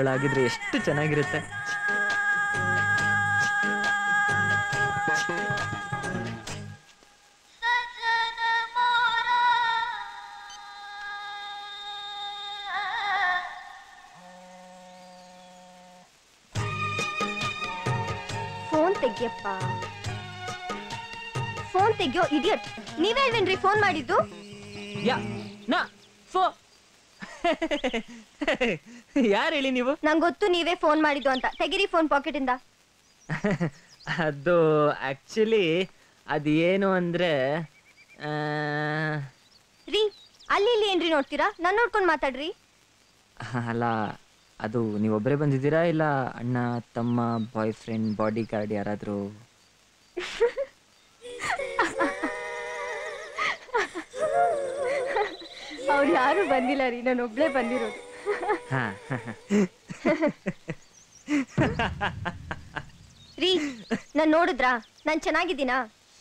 ಅವಳಾಗಿದ್ರೆ ಎಷ್ಟು ಚೆನ್ನಾಗಿರುತ್ತೆ ಫೋನ್ ತೆಗಿಯಪ್ಪ ಫೋನ್ ತೆಗಿಯೋ ಇಡಿಯಟ್ ನೀವೇ ಅಲ್ವೇನ್ರಿ ಫೋನ್ ಮಾಡಿದ್ದು ಯಾ ನಾ ಫೋ ಯಾರು ಹೇಳಿ ನೀವು ನಂಗೆ ಗೊತ್ತು ನೀವೇ ಫೋನ್ ಮಾಡಿದ್ದು ಅಂತ ತೆಗಿರಿ ಫೋನ್ ಪಾಕೆಟ್ ಇಂದ ಅದು ಆಕ್ಚುಲಿ ಅದೇನು ಅಂದ್ರೆ ಆ, ರೀ ಅಲ್ಲಿ ಇಲ್ಲಿ ಏನ್ರಿ ನೋಡ್ತೀರಾ ನಾನ್ ನೋಡ್ಕೊಂಡ್ ಮಾತಾಡ್ರಿ ಅಲ್ಲ ಅದು ನೀವೊಬ್ಬರೇ ಬಂದಿದ್ದೀರಾ ಇಲ್ಲ ಅಣ್ಣ ತಮ್ಮ ಬಾಯ್ ಫ್ರೆಂಡ್ ಬಾಡಿ ಗಾರ್ಡ್ ಯಾರಾದರೂ ಅವ್ರು ಯಾರು ಬಂದಿಲ್ಲ ರೀ ನಾನು ಒಬ್ಳೇ ಬಂದಿರೋದು ಹಾ ರೀ ನಾನ್ ನೋಡಿದ್ರಾ ನಾನ್ ಚೆನ್ನಾಗಿದ್ದೀನಾ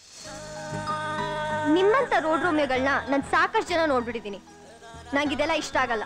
ನಿಮ್ಮಂತ ರೋಡ್ ರೋಮಿಯೋಗಳನ್ನ ನಾನ್ ಸಾಕಷ್ಟು ಜನ ನೋಡ್ಬಿಟ್ಟಿದೀನಿ ನಂಗೆ ಇದೆಲ್ಲ ಇಷ್ಟ ಆಗಲ್ಲ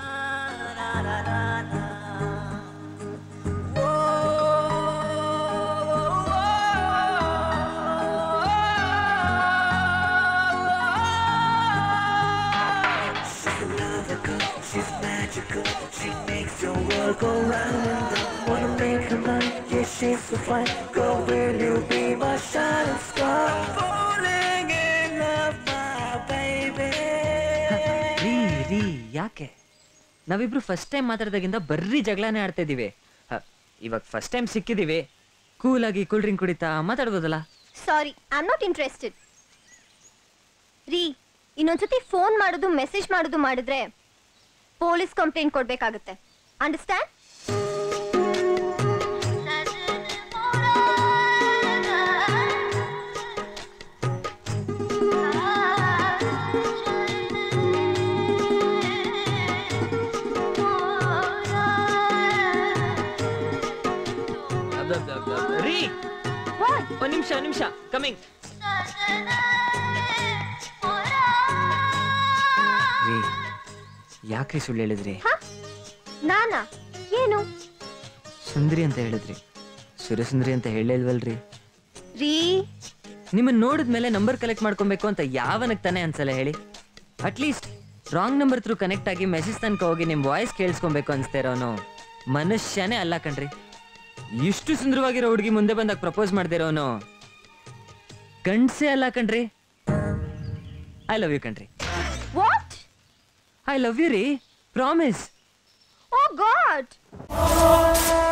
She's magical, she makes your world go round and round. Wanna make her mine, yeah, she's so fine. Girl, will you be my shining star? Falling in love, my baby. ರೀ ರೀ ಯಾಕೆ ನಾವಿಬ್ರು ಫಸ್ಟ್ ಟೈಮ್ ಮಾತಾಡ್ದಾಗಿಂದ ಬರ್ರಿ ಜಗಳನೇ ಆಡ್ತಾ ಇದೀವಿ ಹ, ಇವಾಗ first time ಸಿಕ್ಕಿದೀವಿ ಕೂಲಾಗಿ ಕೂಲ್ ಡ್ರಿಂಕ್ ಕುಡಿತಾ ಮಾತಾಡ್ಬೋದಲ್ಲ sorry I am not interested ರೀ ಇನ್ನೊಂದ್ಸತಿ ಫೋನ್ ಮಾಡೋದು ಮೆಸೇಜ್ ಮಾಡೋದು ಮಾಡಿದ್ರೆ ಪೊಲೀಸ್ ಕಂಪ್ಲೇಂಟ್ ಕೊಡ್ಬೇಕಾಗುತ್ತೆ ಅಂಡರ್ಸ್ಟ್ಯಾಂಡ್ ರೀ ಒಂದ್ ನಿಮಿಷ ಒಂದ್ ನಿಮಿಷ ಕಮಿಂಗ್ ರೀ ಯಾಕ್ರಿ ಸುಳ್ಳು ಹೇಳಿದ್ರಿ ನಾನಾ ಏನು ಸುಂದ್ರಿ ಅಂತ ಹೇಳಿದ್ರಿ ಸುರಸುಂದ್ರಿ ಅಂತ ಹೇಳಿಲ್ವಲ್ರಿ ರೀ ನಿಮ್ಮನ್ನ ನೋಡಿದ್ಮೇಲೆ ನಂಬರ್ ಕಲೆಕ್ಟ್ ಮಾಡ್ಕೊಬೇಕು ಅಂತ ಯಾವನಕ್ ತಾನೇ ಅನ್ಸಲ್ಲ ಹೇಳಿ at least wrong number through connect ಆಗಿ ಮೆಸೇಜ್ ತನಕ ಹೋಗಿ ನಿಮ್ ವಾಯ್ಸ್ ಕೇಳಿಸ್ಕೊಬೇಕು ಅನ್ಸ್ತಾ ಇರೋನು ಮನುಷ್ಯನೇ ಅಲ್ಲ ಕಣ್ರಿ ಇಷ್ಟು ಸುಂದರವಾಗಿರೋ ಹುಡುಗಿ ಮುಂದೆ ಬಂದಾಗ ಪ್ರಪೋಸ್ ಮಾಡ್ದಿರೋನು ಗಂಡ್ಸೇ ಅಲ್ಲ ಕಣ್ರಿ ಐ ಲವ್ ಯು ಕಣ್ರಿ ವಾಟ್ ಐ ಲವ್ ಯು ರೀ ಪ್ರಾಮಿಸ್ ಓ ಗಾಡ್